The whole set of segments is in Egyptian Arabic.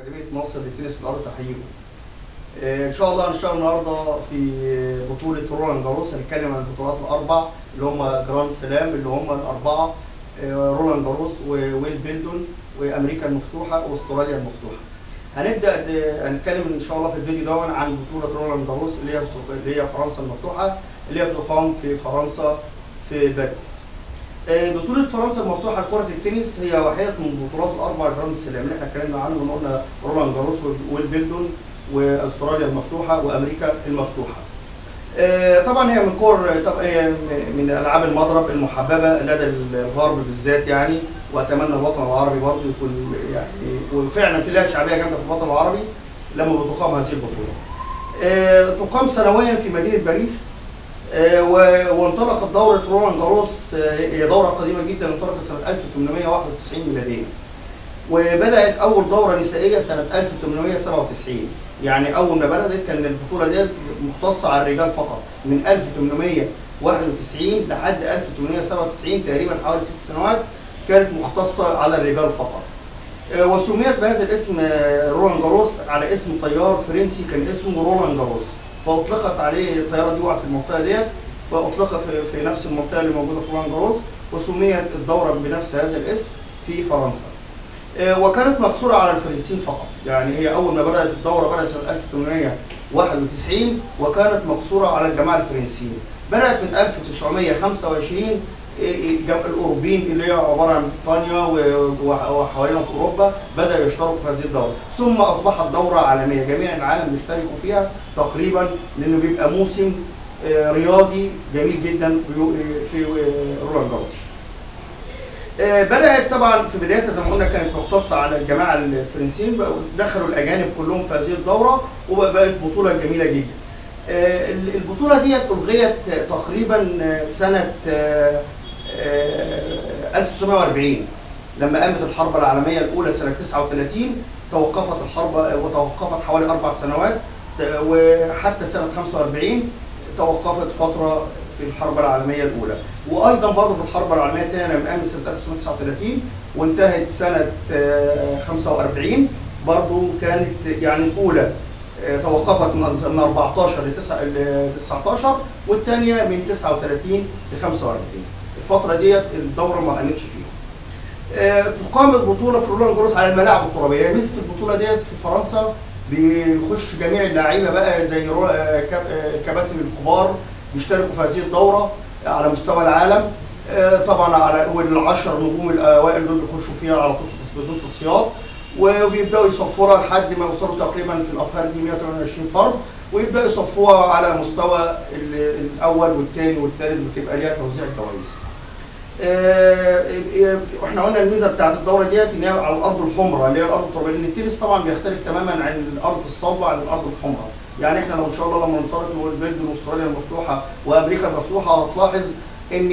أكاديمية مصر للتنس الأرض تحييكم. آه، إن شاء الله هنشتغل النهاردة في بطولة رولان جاروس هنتكلم عن البطولات الأربع اللي هم جراند سلام اللي هم الأربعة آه، رولان جاروس وويل بيلدون وأمريكا المفتوحة وأستراليا المفتوحة. هنبدأ د- هنتكلم إن شاء الله في الفيديو ده عن بطولة رولان جاروس اللي هي اللي هي فرنسا المفتوحة اللي هي بتقام في فرنسا في باريس. آه، بطولة فرنسا المفتوحة لكرة التنس هي واحدة من بطولات الأربع جراند سلام اللي احنا اتكلمنا عنهم قلنا رولان جاروس والبيلدون واستراليا المفتوحة وأمريكا المفتوحة. آه، طبعا هي من كور طب هي من الألعاب المضرب المحببة لدى الغرب بالذات يعني وأتمنى الوطن العربي برضه يكون يعني وفعلا في لها شعبية جامدة في الوطن العربي لما بتقام هذه البطولة. آه، تقام سنويا في مدينة باريس آه، و- وانطلقت دورة رولان جاروس آه، هي دورة قديمة جدا انطلقت سنة 1891 ميلادية. وبدأت أول دورة نسائية سنة 1897 يعني أول ما بدأت كان البطولة ديت مختصة على الرجال فقط من 1891 لحد 1897 تقريبا حوالي ست سنوات كانت مختصة على الرجال فقط. آه، وسميت بهذا الاسم آه، رولان جاروس على اسم طيار فرنسي كان اسمه رولان جاروس فاطلقت عليه الطياره دي وقعت في المنطقه ديت فاطلق في, في نفس المنطقه اللي موجوده في رولان جاروس وسميت الدوره بنفس هذا الاسم في فرنسا. آه، وكانت مقصوره على الفرنسيين فقط يعني هي اول ما بدات الدوره بدات سنه 1891 وكانت مقصوره على الجماعه الفرنسيين. بدات من 1925 جم- الاوروبيين اللي هي عباره عن بريطانيا و- وح- وحوالينا في اوروبا بداوا يشتركوا في هذه الدوره ثم اصبحت دوره عالميه جميع العالم بيشتركوا فيها تقريبا لانه بيبقى موسم آه، رياضي جميل جدا بيو- في آه، رولان جاروس آه، بدات طبعا في بدايتها زي ما قلنا كانت مختصه على الجماعه الفرنسيين بقوا دخلوا الاجانب كلهم في هذه الدوره وبقت بطوله جميله جدا آه، البطوله ديت الغيت تقريبا سنه آه، آه، 1940 لما قامت الحرب العالميه الاولى سنه 39 توقفت الحرب وتوقفت حوالي اربع سنوات آه، وحتى سنه 45 توقفت فتره في الحرب العالميه الاولى وايضا برضه في الحرب العالميه الثانيه لما قامت سنه 1939 وانتهت سنه آه، 45 برضه كانت يعني الاولى آه، توقفت من من 14 ل 9 ل 19 والثانيه من 39 ل 45 الفتره ديت الدوره ما قامتش فيها. آه، تقام البطوله في رولان جاروس على الملاعب الترابيه هي ميزه البطوله ديت في فرنسا بيخش جميع اللعيبه بقى زي رو- آه، كاب- آه، الكباتن الكبار بيشتركوا في هذه الدوره على مستوى العالم آه، طبعا على والعشر نجوم الاوائل دول بيخشوا فيها على طول في بدون تصفيات وبيبداوا يصفوها لحد ما يوصلوا تقريبا في الافراد دي 128 فرد ويبداوا يصفوها على مستوى ال- الاول والثاني والثالث وتبقى ليها توزيع جوائز. آه، آه، احنا قلنا الميزه بتاعت الدوره ديت ان هي على الارض الحمراء اللي هي الارض الترابيه لان التنس طبعا بيختلف تماما عن الارض الصلبه عن الارض الحمراء يعني احنا لو ان شاء الله لما ننطلق نقول بلد واستراليا المفتوحه وامريكا المفتوحه هتلاحظ ان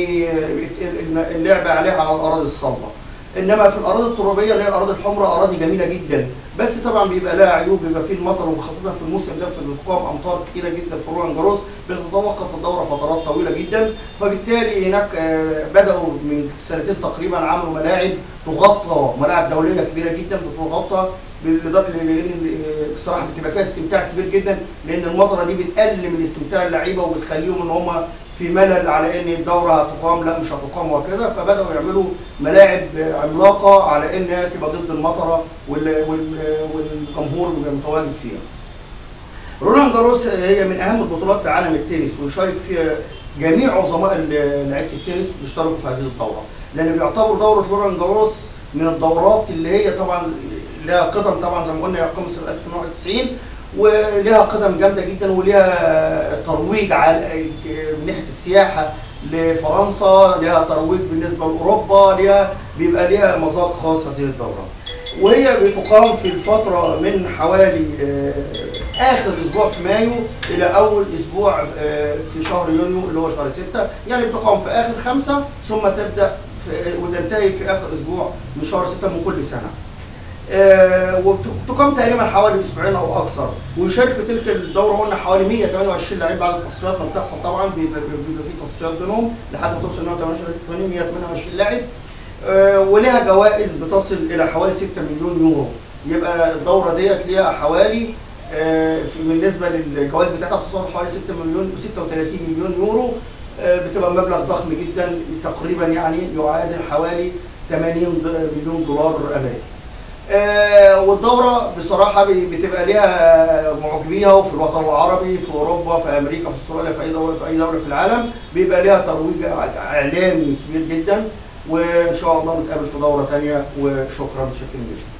اللعبه عليها على الاراضي الصلبه انما في الاراضي الترابيه اللي هي الاراضي الحمراء اراضي جميله جدا بس طبعا بيبقى لها عيوب بيبقى فيه المطر وخاصه في الموسم ده في القام امطار كتيره جدا في رولان جاروس بتتوقف الدوره فترات طويله جدا فبالتالي هناك آه، بداوا من سنتين تقريبا عملوا ملاعب تغطى ملاعب دوليه كبيره جدا بتغطى بالإضافة لان بصراحه بتبقى فيها استمتاع كبير جدا لان المطره دي بتقلل من استمتاع اللعيبه وبتخليهم ان هم في ملل على ان الدوره هتقام لا مش هتقام وكذا فبداوا يعملوا ملاعب عملاقه على انها تبقى ضد المطره وال- وال- والجمهور بيبقى متواجد فيها. رولان جاروس هي من اهم البطولات في عالم التنس ويشارك فيها جميع عظماء ال- لعيبه التنس بيشتركوا في هذه الدوره لان بيعتبر دوره رولان جاروس من الدورات اللي هي طبعا لها قدم طبعا زي ما قلنا هي قامت سنه 1991 ولها قدم جامده جدا ولها ترويج على من ناحيه السياحه لفرنسا لها ترويج بالنسبه لاوروبا لها بيبقى لها مذاق خاص هذه الدوره وهي بتقام في الفتره من حوالي آه، اخر اسبوع في مايو الى اول اسبوع آه، في شهر يونيو اللي هو شهر 6 يعني بتقام في اخر خمسه ثم تبدا في وتنتهي في اخر اسبوع من شهر 6 من كل سنه. آه، وبتقام تقريبا حوالي اسبوعين او اكثر ويشارك في تلك الدوره قلنا حوالي 128 لعيب بعد التصفيات ما بتحصل طبعا بيبقى بيبقى في تصفيات بينهم لحد ما توصل 128 128 لاعب آه، ولها جوائز بتصل الى حوالي 6 مليون يورو يبقى الدوره ديت ليها حوالي آه، في- بالنسبه للجوائز بتاعتها بتصل حوالي 6 مليون 36 مليون يورو آه، بتبقى مبلغ ضخم جدا تقريبا يعني يعادل حوالي 80 د- مليون دولار امريكي. آه، والدوره بصراحه ب- بتبقى ليها معجبيها في الوطن العربي في اوروبا في امريكا في استراليا في اي دوله في اي دوله في العالم بيبقى ليها ترويج اعلامي كبير جدا وان شاء الله نتقابل في دوره ثانيه وشكرا بشكل جزيلا